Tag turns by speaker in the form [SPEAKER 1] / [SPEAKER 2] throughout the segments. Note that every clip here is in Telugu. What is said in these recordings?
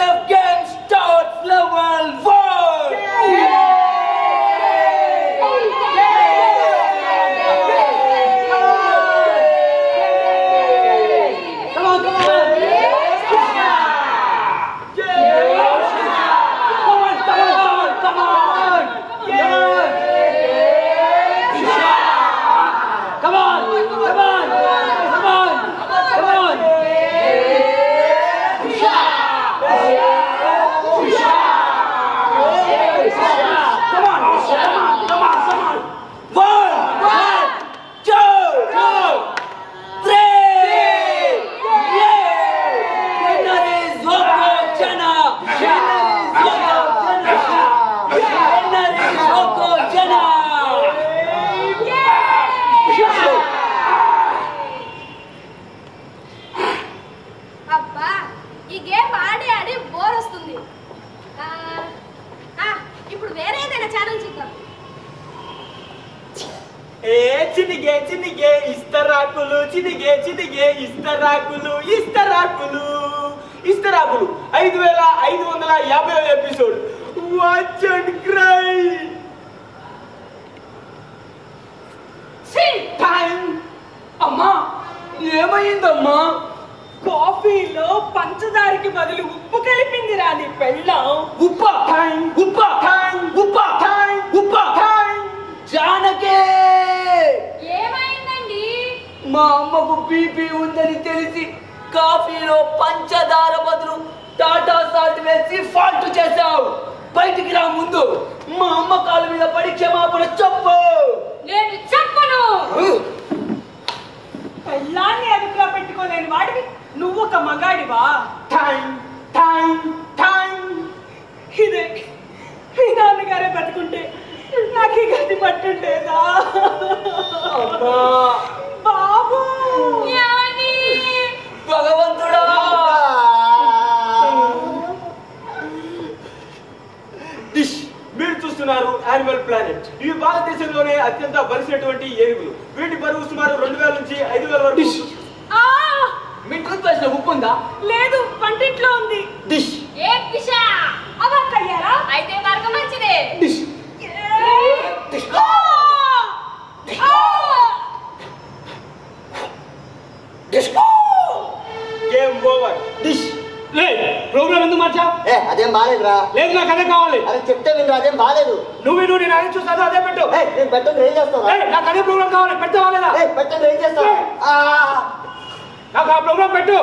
[SPEAKER 1] KGF gang starts level one.
[SPEAKER 2] Come on, come on. Come on, come on, come on. Yeah. Come on, come on, come on, come on.
[SPEAKER 1] Come on, come on, come on, come on. One, one, two, three. Yeah. Winner is Rocco Jenna. Winner is Rocco Jenna. Winner is Rocco Jenna.
[SPEAKER 3] అబ్బా ఈ గేమ్ ఆడి ఆడి బోర్ వస్తుంది ఆ, ఆ, ఇప్పుడు వేరే ఏదైనా ఛానల్ చూద్దాం
[SPEAKER 1] ఏ చినిగే చినిగే ఇస్తరాకులు చినిగే చినిగే ఇస్తరాకులు ఇస్తరాకులు ఇస్తరాకులు ఐదు వేల ఐదు వందల యాభై episode watch and cry time అమ్మా ఏమైందమ్మా
[SPEAKER 2] కాఫీలో పంచదారకి బదులు ఉప్పు కలిపింది రాని పెళ్ళం
[SPEAKER 1] ఉప్ప టైం ఉప్ప టైం ఉప్ప టైం ఉప్ప టైం జానకే
[SPEAKER 3] ఏమైందండి
[SPEAKER 1] మా అమ్మకు బీపీ ఉందని తెలిసి కాఫీలో పంచదార బదులు టాటా సాల్ట్ వేసి ఫాల్ట్ చేశావు బయటికి రా ముందు మా అమ్మ కాలు మీద పడి క్షమాపణ చెప్పు
[SPEAKER 3] నేను చెప్పను
[SPEAKER 2] పెళ్ళాన్ని అదుపులో పెట్టుకోలేని వాడివి నువ్వు ఒక మగాడివా
[SPEAKER 1] టైం టైం టైం
[SPEAKER 2] ఇదే మీ నాన్నగారే బతుకుంటే నాకు ఈ గతి పట్టుండేదా
[SPEAKER 1] అమ్మా
[SPEAKER 2] బాబు
[SPEAKER 3] జ్ఞాని.
[SPEAKER 1] భగవంతుడా డిష్ మీరు చూస్తున్నారు యానిమల్ ప్లానెట్ ఇవి భారతదేశంలోనే అత్యంత బలిసినటువంటి ఏనుగులు వీటి బరువు సుమారు రెండు వేల నుంచి ఐదు వేల వరకు
[SPEAKER 3] ఆ,
[SPEAKER 1] మీ టూత్ పేస్ట్ లో ఉప్పు ఉందా
[SPEAKER 2] లేదు వంటింట్లో ఉంది
[SPEAKER 1] డిష్
[SPEAKER 3] ఏ పిషా
[SPEAKER 2] అవ్వక్కయ్యారా
[SPEAKER 3] అయితే వర్గ మంచిదే
[SPEAKER 1] డిష్
[SPEAKER 3] ఆ! ఆ!
[SPEAKER 1] గేమ్ ఓవర్ డిష్
[SPEAKER 4] లే ప్రోగ్రామ్ ఎందుకు మార్చా
[SPEAKER 5] ఏ అదేం బాగాలేదురా
[SPEAKER 4] లేదు నాకు అదే కావాలి
[SPEAKER 5] అరే చెప్తే వినరా అదేం బాగాలేదు
[SPEAKER 4] నువ్వు నువ్వు నేను అదే చూస్తాను అదే పెట్టు
[SPEAKER 5] ఏ నేను పెట్టండి ఏం చేస్తావు
[SPEAKER 4] ఏయ్, నాకు అదే ప్రోగ్రామ్ కావాలి పెడతావా లేదా
[SPEAKER 5] ఏ పెట్టండి ఏం చేస్తావు ఆ,
[SPEAKER 4] నాకు ఆ ప్రోగ్రామ్ పెట్టు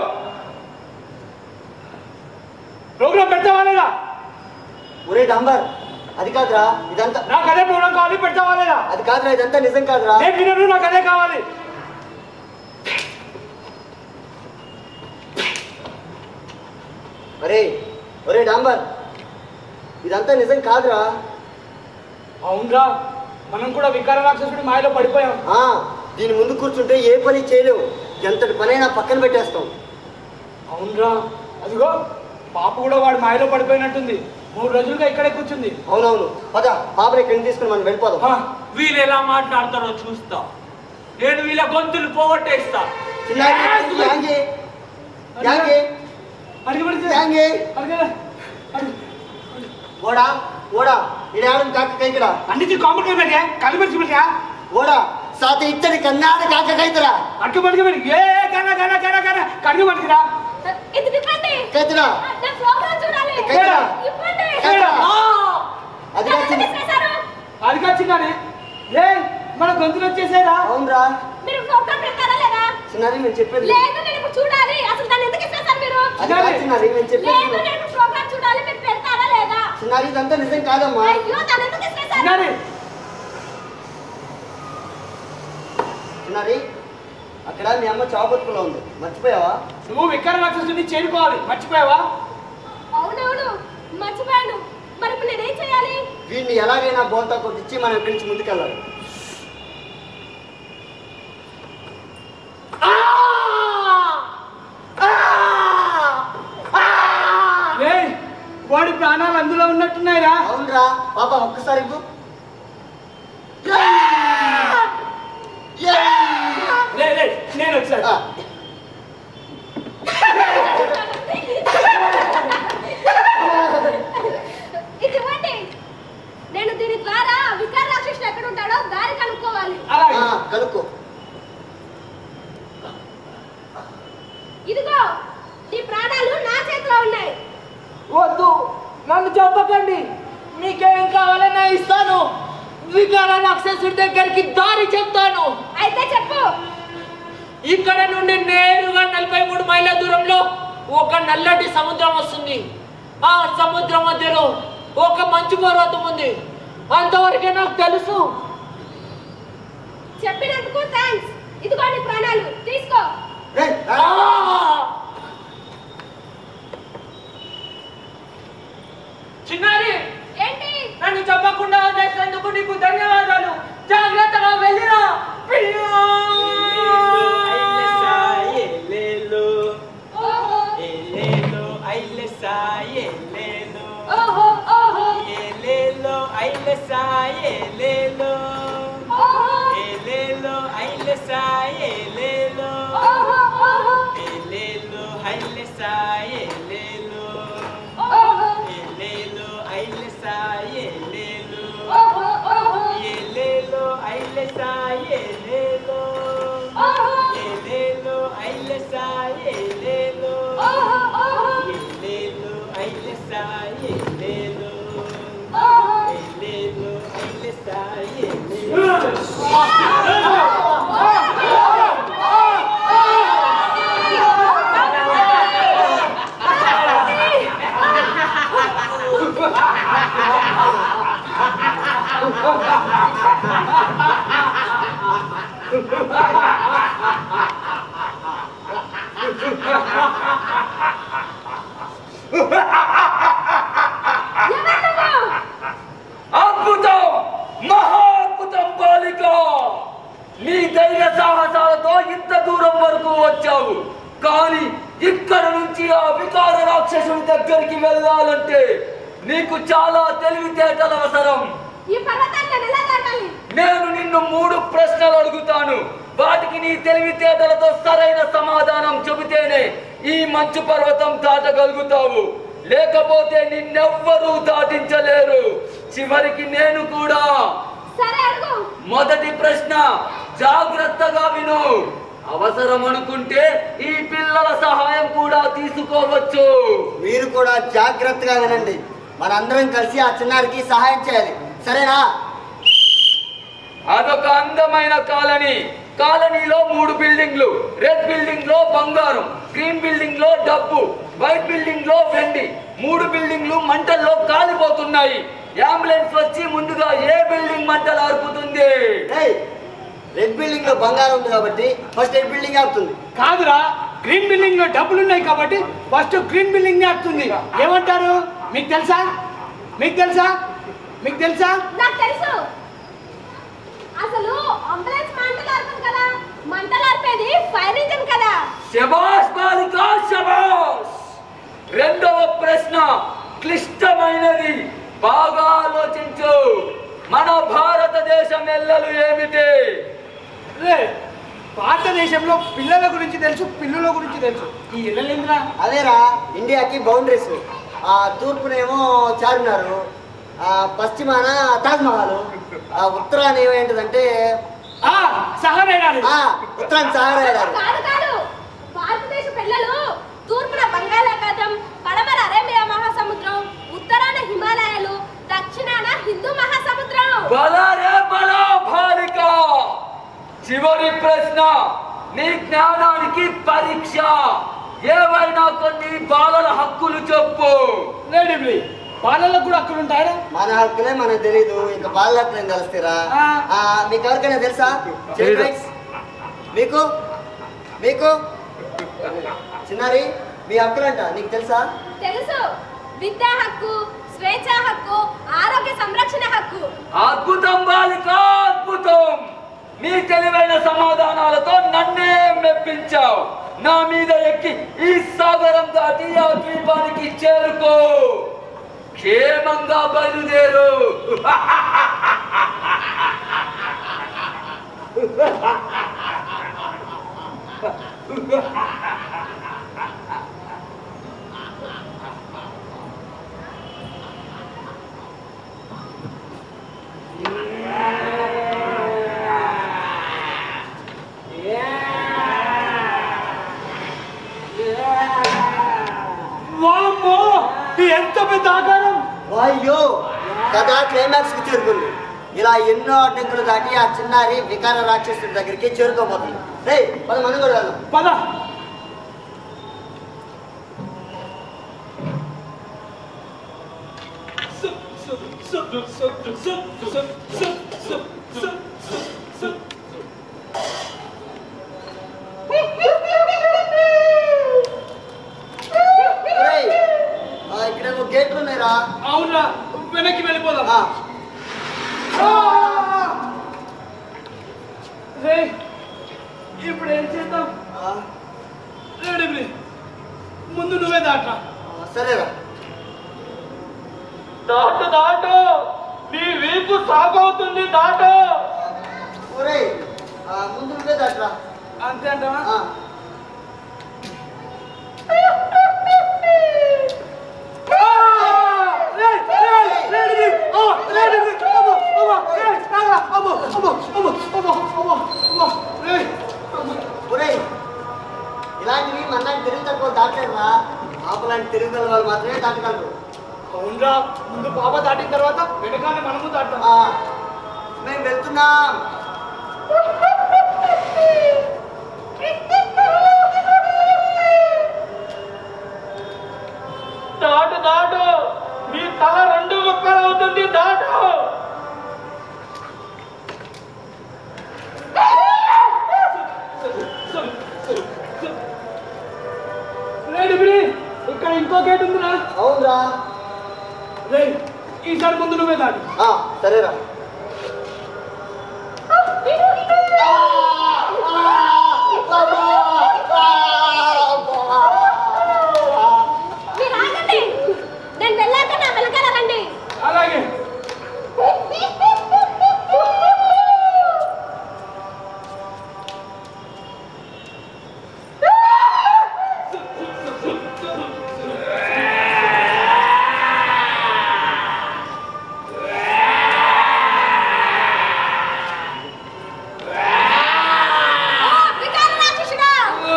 [SPEAKER 4] ప్రోగ్రామ్ పెడతావా లేదా
[SPEAKER 5] ఒరే డంబర్ అది కాదురా ఇదంతా
[SPEAKER 4] నాకు అదే ప్రోగ్రామ్ కావాలి పెడతావా లేదా
[SPEAKER 5] అది కాదురా ఇదంతా నిజం కాదురా
[SPEAKER 4] నేను వినను నాకు అదే కావాలి
[SPEAKER 5] ఒరే ఒరే డాంబర్ ఇదంతా నిజం కాదురా
[SPEAKER 4] అవునరా మనం కూడా వికార రాక్షసుడి మాయలో పడిపోయాం
[SPEAKER 5] ఆ, దీని ముందు కూర్చుంటే ఏ పని చేయలేవు ఎంతటి పనైనా పక్కన పెట్టేస్తాం
[SPEAKER 4] అవునరా అదిగో పాప కూడా వాడి మాయలో పడిపోయినట్టుంది మూడు రోజులుగా ఇక్కడే కూర్చుంది
[SPEAKER 5] అవునవును పద పాపని ఇక్కడికి తీసుకుని మనం వెళ్ళిపోదాం
[SPEAKER 4] ఆ,
[SPEAKER 1] వీళ్ళు ఎలా మాట్లాడతారో చూస్తా నేను వీళ్ళ గొంతులు పోగొట్టేస్తా
[SPEAKER 5] చిన్నారి, యాంగే యాంగే
[SPEAKER 4] అడిగి పడితే
[SPEAKER 5] యాంగే
[SPEAKER 4] అడిగి అడిగి
[SPEAKER 5] ఓడా ఓడా ఇడాడం కాక కైకడా
[SPEAKER 4] అన్నిటి కాంపిటీ పెట్టా కలిపి పెట్టా
[SPEAKER 5] ఓడా సాత ఇచ్చడి కన్నాడ కాక కైతరా
[SPEAKER 4] అట్టు పడికి పెట్టి ఏ గన గన గన గన కడిగి పడికిరా
[SPEAKER 3] ఇది తిప్పండి
[SPEAKER 5] కైతరా
[SPEAKER 3] నా ప్రోగ్రామ్ చూడాలి
[SPEAKER 5] ఎక్కడ?
[SPEAKER 3] ఇవ్వండి
[SPEAKER 5] ఎక్కడ? అది
[SPEAKER 3] ఎవరు
[SPEAKER 5] కాదు
[SPEAKER 3] తీసుకొచ్చారు?
[SPEAKER 4] అది వచ్చిందని ఏ మన గొంతులు వచ్చేసారా
[SPEAKER 5] అవునరా
[SPEAKER 3] మీరు ప్రోగ్రామ్ పెడతారా లేదా
[SPEAKER 5] చిన్నారి నేను చెప్పేది
[SPEAKER 3] లేదు నేను ఇప్పుడు చూడాలి అసలు దాన్ని ఎందుకు ఇచ్చేసారు మీరు
[SPEAKER 5] అది కాదు చిన్నారి నేను చెప్పేది
[SPEAKER 3] లేదు
[SPEAKER 5] విను.
[SPEAKER 3] నేను ప్రోగ్రామ్ చూడాలి మీరు పెడతారా లేదా
[SPEAKER 5] చిన్నారి ఇదంతా నిజం కాదమ్మా
[SPEAKER 3] అయ్యో దాన్ని ఎందుకు ఇచ్చేసారు
[SPEAKER 4] చిన్నారి
[SPEAKER 5] చిన్నారి అక్కడ మీ అమ్మ చావు బతుకులో ఉంది మర్చిపోయావా
[SPEAKER 4] నువ్వు వికార రాక్షసుని చేరుకోవాలి మర్చిపోయావా
[SPEAKER 3] అవునవును మర్చిపోయాను మరి ఇప్పుడు నేనేం చేయాలి
[SPEAKER 5] వీడిని ఎలాగైనా బోల్తా కొట్టించి మనం ఇక్కడి నుంచి ముందుకెళ్ళాలి
[SPEAKER 4] ఏ వాడి ప్రాణాలు అందులో ఉన్నట్టున్నాయిరా
[SPEAKER 5] అవునరా పాప ఒక్కసారి ఇవ్వు.
[SPEAKER 4] లే లే నేను వచ్చాను
[SPEAKER 5] ఆ,
[SPEAKER 3] ఇదిగో నీ ప్రాణాలు నా చేతిలో ఉన్నాయి
[SPEAKER 1] వద్దు నన్ను చెప్పకండి మీకేం కావాలన్నా ఇస్తాను వికార రాక్షసుడి దగ్గరికి దారి చెప్తాను
[SPEAKER 3] అయితే చెప్పు
[SPEAKER 1] ఇక్కడ నుండి నేరుగా నలభై మూడు మైళ్ళ దూరంలో ఒక నల్లటి సముద్రం వస్తుంది ఆ సముద్రం మధ్యలో ఒక మంచు పర్వతం ఉంది అంతవరకే నాకు తెలుసు
[SPEAKER 3] చెప్పినందుకు థ్యాంక్స్ ఇదిగో నీ ప్రాణాలు తీసుకో
[SPEAKER 5] రేయ్,
[SPEAKER 1] ఆ!
[SPEAKER 5] రా.
[SPEAKER 1] చిన్నారి
[SPEAKER 3] ఏంటి
[SPEAKER 1] నన్ను చెప్పకుండా వదిలేసినందుకు నీకు ధన్యవాదాలు జాగ్రత్తగా వెళ్ళిరా
[SPEAKER 3] ఓహో ఓహో ఓహో ఓహో ఓహో ఓహో ఓహో ఓహో ఓహో ఓహో ఓహో ఓహో ఎవరు నువ్వు?
[SPEAKER 2] అద్భుతం మహాద్భుతం బాలిక నీ ధైర్య సాహసాలతో ఇంత దూరం వరకు వచ్చావు కానీ ఇక్కడ నుంచి ఆ వికార రాక్షసుడి దగ్గరికి వెళ్ళాలంటే నీకు చాలా తెలివితేటలు అవసరం
[SPEAKER 3] ఈ పర్వతాన్ని నేను ఎలా దాటాలి
[SPEAKER 2] నేను నిన్ను మూడు ప్రశ్నలు అడుగుతాను వాటికి నీ తెలివితేటలతో సరైన సమాధానం చెబితేనే ఈ మంచు పర్వతం దాటగలుగుతావు లేకపోతే నిన్నెవ్వరూ దాటించలేరు చివరికి నేను కూడా
[SPEAKER 3] సరే అడుగు
[SPEAKER 2] మొదటి ప్రశ్న జాగ్రత్తగా విను అవసరం అనుకుంటే ఈ పిల్లల సహాయం కూడా తీసుకోవచ్చు
[SPEAKER 5] మీరు కూడా జాగ్రత్తగా వినండి మనందరం కలిసి ఆ చిన్నారికి సహాయం చేయాలి సరేనా
[SPEAKER 2] అదొక అందమైన కాలనీ కాలనీలో మూడు బిల్డింగ్లు రెడ్ బిల్డింగ్ లో బంగారం గ్రీన్ బిల్డింగ్ లో డబ్బు వైట్ బిల్డింగ్ లో వెండి మూడు బిల్డింగ్లు మంటల్లో కాలిపోతున్నాయి అంబులెన్స్ వచ్చి ముందుగా ఏ బిల్డింగ్ మంటలు ఆర్పుతుంది
[SPEAKER 5] ఏయ్, రెడ్ బిల్డింగ్ లో బంగారం ఉంది కాబట్టి ఫస్ట్ రెడ్ బిల్డింగ్ ఆపుతుంది
[SPEAKER 4] కాదురా గ్రీన్ బిల్డింగ్ లో డబ్బులు ఉన్నాయి కాబట్టి ఫస్ట్ గ్రీన్ బిల్డింగ్ ఆపుతుంది ఏమంటారు మీకు తెలుసా మీకు తెలుసా మీకు తెలుసా
[SPEAKER 3] నాకు తెలుసు అసలు అంబులెన్స్ మంటలు ఆర్పదు కదా మంటలు ఆర్పేది ఫైర్ ఇంజిన్ కదా
[SPEAKER 2] శబాష్ బాలిక శబాష్ రెండవ ప్రశ్న క్లిష్టమైనది బాగా ఆలోచించు మన భారతదేశం ఎల్లలు ఏమిటి
[SPEAKER 4] రే భారతదేశంలో పిల్లల గురించి తెలుసు పిల్లుల గురించి తెలుసు ఈ ఇళ్ళలేంద్రా
[SPEAKER 5] అదేరా ఇండియాకి బౌండరీస్ ఆ తూర్పునేమో చార్మినార్ ఆ పశ్చిమాన తాజ్ మహల్ ఆ ఉత్తరాన ఏమేంటిదంటే
[SPEAKER 4] ఆ సహారేడాలు
[SPEAKER 5] ఆ ఉత్తరాన సహారా ఎడారి.
[SPEAKER 3] కాదు కాదు భారతదేశ పిల్లలు తూర్పున బంగాళాఖాతం పడమర అరేబియా మహాసముద్రం ఉత్తరాన హిమాలయాలు దక్షిణాన హిందూ మహాసముద్రం
[SPEAKER 2] బలరే బల బాలిక చివరి ప్రశ్న నీ జ్ఞానానికి పరీక్ష ఏవైనా కొన్ని బాలల హక్కులు చెప్పు
[SPEAKER 4] లేడీ బాలలకు కూడా అక్కడ ఉంటాయా
[SPEAKER 5] మన హక్కులే మనకు తెలీదు ఇంకా బాల హక్కులు ఏం తెలుస్తారా
[SPEAKER 4] ఆ.
[SPEAKER 5] ఆ, మీకు ఎవరికైనా తెలుసా
[SPEAKER 2] తెలీదు.
[SPEAKER 5] Children's? మీకు మీకు చిన్నారి మీ హక్కులంట నీకు తెలుసా
[SPEAKER 3] తెలుసు విద్యా హక్కు స్వేచ్ఛ హక్కు ఆరోగ్య సంరక్షణ హక్కు
[SPEAKER 2] అద్భుతం బాలిక అద్భుతం నీ తెలివైన సమాధానాలతో నన్నే మెప్పించావు నా మీద ఎక్కి ఈ సాగరం దాటి ఆ ద్వీపానికి చేరుకో క్షేమంగా బయలుదేరు
[SPEAKER 4] వామ్మో ఎంత పెద్ద ఆకారం
[SPEAKER 5] అయ్యో కథ క్లైమాక్స్ కి చేరుకుంది ఇలా ఎన్నో అడ్డంకులు దాటి ఆ చిన్నారి వికార రాక్షసుడి దగ్గరికి చేరుకోబోతుంది రే పద మనం కూడా వెళ్దాం
[SPEAKER 4] పద
[SPEAKER 5] రేయ్, ఆ, ఇక్కడేమో గేట్లు ఉన్నాయిరా
[SPEAKER 4] అవునా వెనక్కి వెళ్ళిపోదాం
[SPEAKER 5] ఆ,
[SPEAKER 4] రే ఇప్పుడు ఏం చేద్దాం
[SPEAKER 5] ఆ,
[SPEAKER 4] రెడీ ముందు నువ్వే దాటా
[SPEAKER 5] ఆ, సరేరా
[SPEAKER 2] దాటు దాటు నీ వీపు సాగవుతుంది దాటు
[SPEAKER 5] ఒరేయ్ ఆ, ముందు నువ్వే దాటరా
[SPEAKER 4] అంతే అంటావా
[SPEAKER 5] ఆ, ఒరేయ్ ఇలాంటివి మన్నాడు తిరిగి తక్కువ దాటలేదురా ఆపలాంటి తిరుగుదల వాళ్ళు మాత్రమే దాటగలరు
[SPEAKER 4] అవునరా ముందు పాప దాటిన తర్వాత వెనకాల మనము దాటాం
[SPEAKER 5] ఆ, మేము వెళ్తున్నాం
[SPEAKER 2] దాటు దాటు నీ తల రెండు ముక్కలు అవుతుంది దాటు
[SPEAKER 4] రెడీ ఇక్కడ ఇంకో గేట్ ఉందిరా
[SPEAKER 5] అవునరా
[SPEAKER 4] రే ఈసారి ముందు నువ్వే దాటి
[SPEAKER 5] ఆ, సరేరా
[SPEAKER 3] మీరు ఆగండి నేను వెళ్ళాక నా వెనకాల రండి
[SPEAKER 4] అలాగే
[SPEAKER 3] ఓ వికార రాక్షసుడా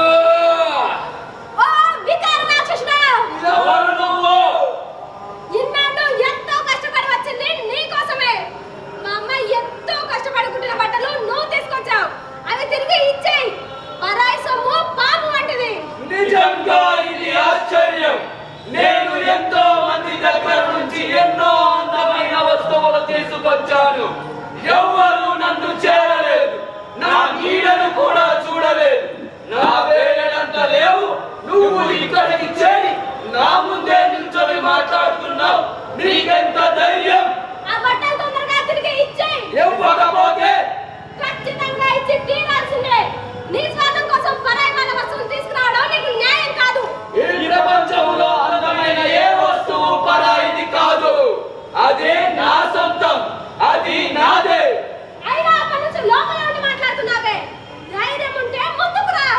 [SPEAKER 3] ఓ వికార రాక్షసుడా
[SPEAKER 2] ఎవరు నువ్వు
[SPEAKER 3] ఇన్నాళ్ళు ఎంతో కష్టపడి వచ్చింది నీ కోసమే మా అమ్మ ఎంతో కష్టపడి కుట్టిన బట్టలు నువ్వు తీసుకొచ్చావు అవి తిరిగి ఇచ్చేయి పరాయి సొమ్ము పాము వంటిది
[SPEAKER 2] నిజంగా ఇది ఆశ్చర్యం నేను ఎంతో మంది దగ్గర నుంచి ఎన్నో అందమైన వస్తువులు తీసుకొచ్చాను ఎవ్వరూ నన్ను చేరలేదు నా నీడను కూడా చూడలేదు నా వేరేంత లేవు నువ్వు ఇక్కడికి చేరి నా ముందే నిల్చొని మాట్లాడుతున్నావు నీకెంత ధైర్యం
[SPEAKER 3] ఆ బట్టలు తొందరగా తిరిగి ఇచ్చేయి
[SPEAKER 2] ఇవ్వకపోతే
[SPEAKER 3] ఖచ్చితంగా ఇచ్చి తీరాల్సిందే నీ స్వార్థం కోసం పరాయి వాళ్ళ వస్తువులు తీసుకురావడం నీకు న్యాయం కాదు
[SPEAKER 2] ఈ ప్రపంచంలో అందమైన ఏ వస్తువు పరాయిది కాదు అదే నా సొంతం అది నాదే
[SPEAKER 3] అయినా అక్కడి నుంచి లోపల ఉండి మాట్లాడుతున్నావే ధైర్యం ఉంటే ముందుకు రా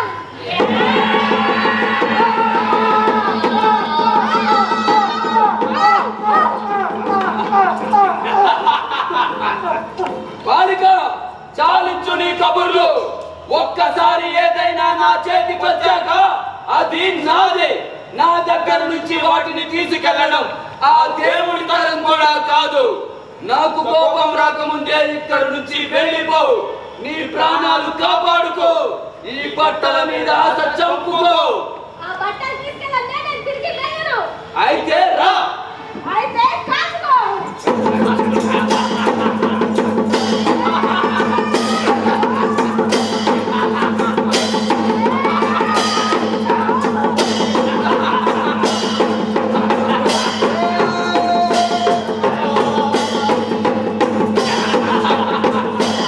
[SPEAKER 2] బాలిక చాలించు నీ కబుర్లు ఒక్కసారి ఏదైనా నా చేతికి వచ్చాక అది నాదే నా దగ్గర నుంచి వాటిని తీసుకెళ్ళడం ఆ దేవుడి తరం కూడా కాదు నాకు కోపం రాకముందే ఇక్కడ నుంచి వెళ్ళిపో నీ ప్రాణాలు కాపాడుకో ఈ బట్టల మీద ఆశ చంపుకో
[SPEAKER 3] ఆ బట్టలు తీసుకెళ్ళండి నేను తిరిగి వేయను
[SPEAKER 2] అయితే రా
[SPEAKER 3] అయితే కాచుకో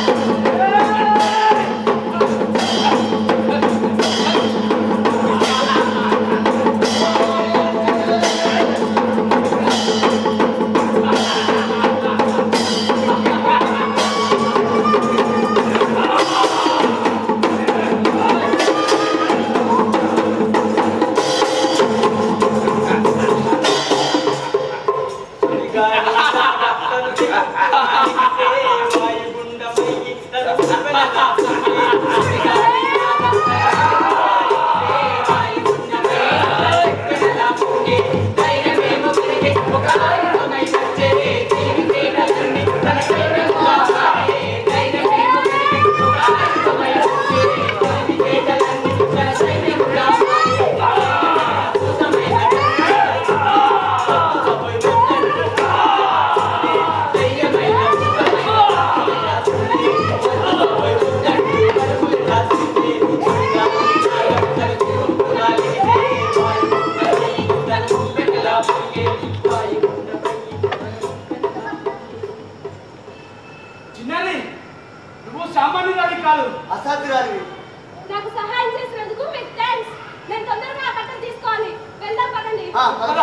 [SPEAKER 2] ఆ
[SPEAKER 5] ఆ, పద.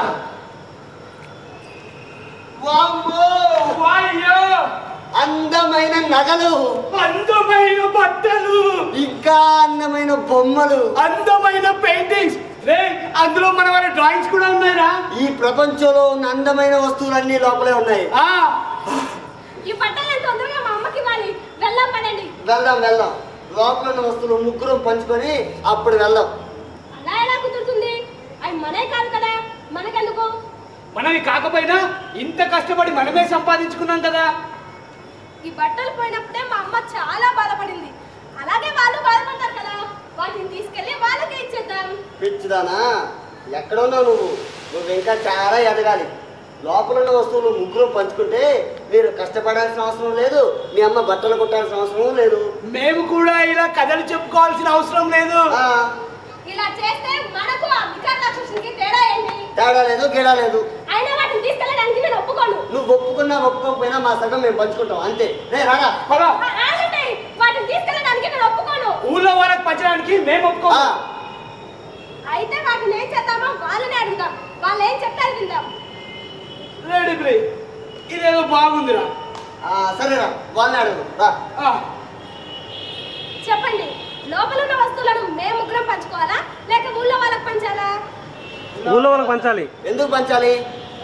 [SPEAKER 5] వామ్మో
[SPEAKER 4] వాయ్యో
[SPEAKER 5] అందమైన నగలు
[SPEAKER 4] అందమైన బట్టలు
[SPEAKER 5] ఇంకా అందమైన బొమ్మలు
[SPEAKER 4] అందమైన పెయింటింగ్స్ రే అందులో మన వాళ్ళ డ్రాయింగ్స్ కూడా ఉన్నాయిరా
[SPEAKER 5] ఈ ప్రపంచంలో ఉన్న అందమైన వస్తువులన్నీ లోపలే ఉన్నాయి
[SPEAKER 4] ఆ,
[SPEAKER 3] ఈ బట్టలు నేను తొందరగా మా అమ్మకి ఇవ్వాలి వెళ్ళాం పడండి
[SPEAKER 5] వెళ్దాం వెళ్దాం లోపల ఉన్న వస్తువులు ముగ్గురం పంచుకొని అప్పుడు వెళ్దాం
[SPEAKER 3] అలా ఎలా కుదురుతుంది అవి మనే కాదు కదా మనకెందుకు
[SPEAKER 4] మనవి కాకపోయినా ఇంత కష్టపడి మనమే సంపాదించుకున్నాం కదా
[SPEAKER 3] ఈ బట్టలు పోయినప్పుడే మా అమ్మ చాలా బాధపడింది అలాగే వాళ్ళు బాధపడతారు కదా వాటిని తీసుకెళ్లి వాళ్ళకే ఇచ్చేద్దాం
[SPEAKER 5] పిచ్చిదానా ఎక్కడున్నావు నువ్వు నువ్వు ఇంకా చాలా ఎదగాలి లోపల ఉన్న వస్తువులు ముగ్గురు పంచుకుంటే మీరు కష్టపడాల్సిన అవసరం లేదు మీ అమ్మ బట్టలు కుట్టాల్సిన అవసరం లేదు
[SPEAKER 4] మేము కూడా ఇలా కథలు చెప్పుకోవాల్సిన అవసరం లేదు
[SPEAKER 5] ఆ,
[SPEAKER 3] ఇలా చేస్తే మనకు ఆ వికార్ రాక్షసునికి తేడా ఏంటి
[SPEAKER 5] తేడా లేదు గీడా లేదు
[SPEAKER 3] అయినా వాటిని తీసుకెళ్ళడానికి నేను ఒప్పుకోను
[SPEAKER 5] నువ్వు ఒప్పుకున్నా ఒప్పుకోకపోయినా మా సగం మేము పంచుకుంటాం అంతే రే రారా
[SPEAKER 4] పద.
[SPEAKER 3] ఆ- ఆగండి వాటిని తీసుకెళ్ళడానికి నేను ఒప్పుకోను
[SPEAKER 4] ఊళ్ళో వాళ్ళకి పంచడానికి మేము ఒప్పుకో
[SPEAKER 5] ఆ,
[SPEAKER 3] అయితే వాటిని ఏం చేద్దామో వాళ్ళని అడుగుదాం వాళ్ళు ఏం చెప్తారు విందాం
[SPEAKER 4] రెడీ ప్లే ఇదేదో బాగుందిరా
[SPEAKER 5] ఆ, సరేరా వాళ్ళని అడుగు రా
[SPEAKER 4] ఆ,
[SPEAKER 3] చెప్పండి లోపల ఉన్న వస్తువులను మేము ముగ్గురం పంచుకోవాలా లేక ఊళ్ళో వాళ్ళకి పంచాలా
[SPEAKER 6] ఊళ్ళో వాళ్ళకి పంచాలి
[SPEAKER 5] ఎందుకు పంచాలి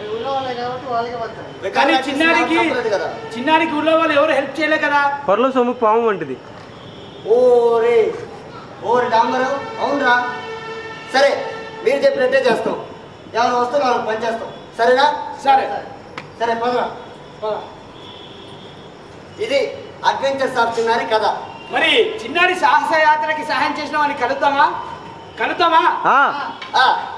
[SPEAKER 4] కానీ చిన్నారికి
[SPEAKER 5] చెప్పలేదు కదా
[SPEAKER 4] చిన్నారికి ఊళ్ళో వాళ్ళు ఎవరు హెల్ప్ చేయలే కదా
[SPEAKER 6] పొరలో సొమ్ము పాము వంటిది
[SPEAKER 5] ఓరే ఓరే డాంబరు అవునరా సరే మీరు చెప్పినట్టే చేస్తాం ఎవరి వస్తువులు వాళ్ళకి పనిచేస్తాం సరేనా
[SPEAKER 4] సరే
[SPEAKER 5] సరే పదరా
[SPEAKER 4] పద.
[SPEAKER 5] ఇది అడ్వెంచర్స్ ఆఫ్ చిన్నారి కథ
[SPEAKER 4] మరి చిన్నారి సాహస యాత్రకి సహాయం చేసిన వాడిని కలుద్దామా కలుద్దామా
[SPEAKER 6] ఆ,
[SPEAKER 5] ఆ,